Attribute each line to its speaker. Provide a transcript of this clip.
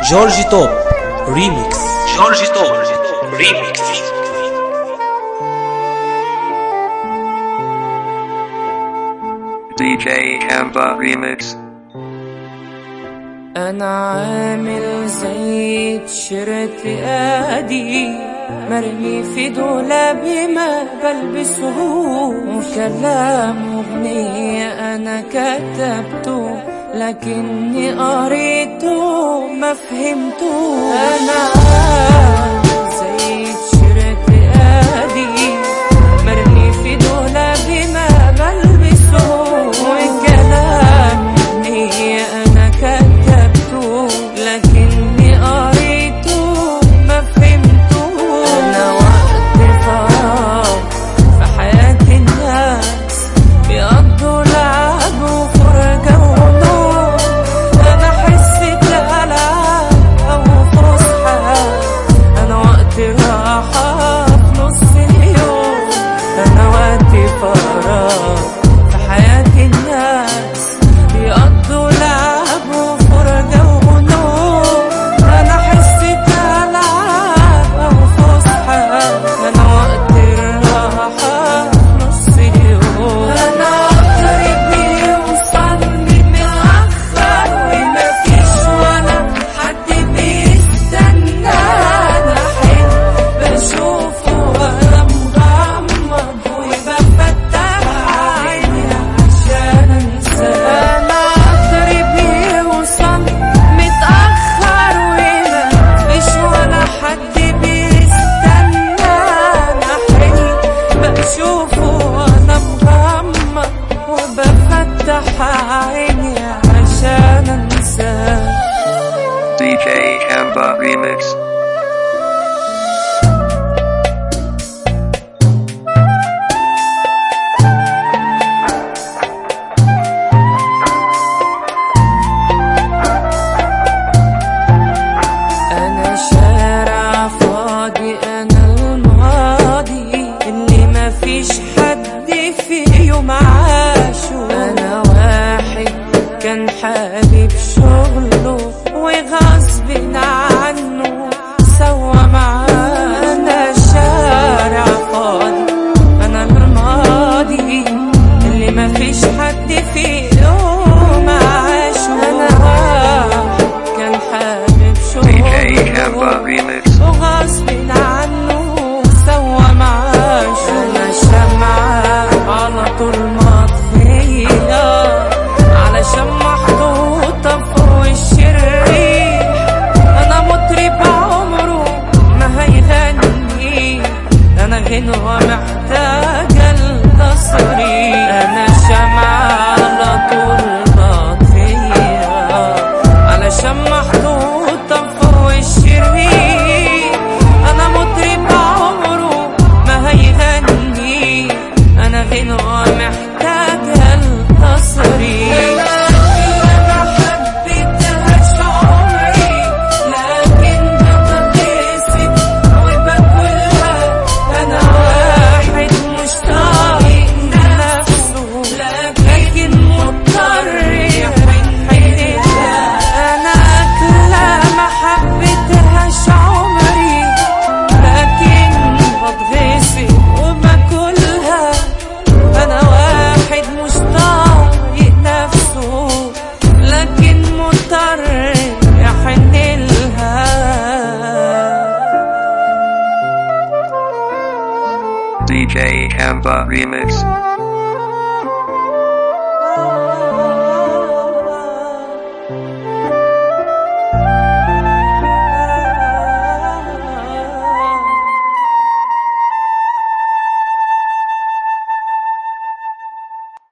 Speaker 1: جورج توب ريميكس جورج توب ريميكس
Speaker 2: DJ Kamba Remix.
Speaker 3: انا عامل زي تيشيرت ادي مرمي في دولابي ما بلبسه وكلام اغنية انا كتبته لكني قريته ما فهمته انا عامل زي تيشيرت ادي مرمي في دولابي ما بلبسه وكلام اغنية انا كتبته لكني قريته ما فهمته انا وقت فراغ في حياة الناس بيقضوا لعب وفرجة ونوم انا حس بألعاب او فسحة انا وقت راحة في نص اليوم انا وقت فراغ في حياة الناس بيقضوا لعب وفرجة ونوم انا حس بألعاب او فسحة انا وقت الراحة في نص اليوم انا قريب يوصلني متأخر ومفيش ولا حد بيستنى انا احب اشوفه وانا مغمض وبفتح عيني عشان انساه انا قريب يوصل متأخر ومفيش ولا حد بيستنى انا احب اشوفه وانا مغمض وبفتح عيني عشان انساه
Speaker 2: DJ Kamba Remix.
Speaker 3: انا شارع فاضي انا الماضي اللي ما فيش حد فيه يوم عاشه انا واحد كان حبيب شغله وغصب عنه سوى معاه انا شارع فاضي انا الماضي اللي ما فيش حد فيه يوم عاشه انا واحد كان حبيب
Speaker 2: DJ Kamba
Speaker 3: شغله
Speaker 2: Remix.
Speaker 3: وغصب عنه سوى معاش انا شمعة على طول مطفية علشان محطوطة في وش الريح انا مطرب عمره ما هيغني انا غنوة محتاجة التصريح انا شمعة على طول مطفية علشان محطوطة في وش الريح انا مطرب عمره ما هيغني انا غنوة محتاجة التصريح انا حبيتهاش عمري لكن بتتقسم وباكلها انا واحد مش طايق نفسه لكن مضطر يحنها انا اكلها ما حبيتهاش عمري لكن بتغسل وباكلها انا واحد مش طايق نفسه لكن مضطر يحن لها
Speaker 2: DJ Kamba Remix.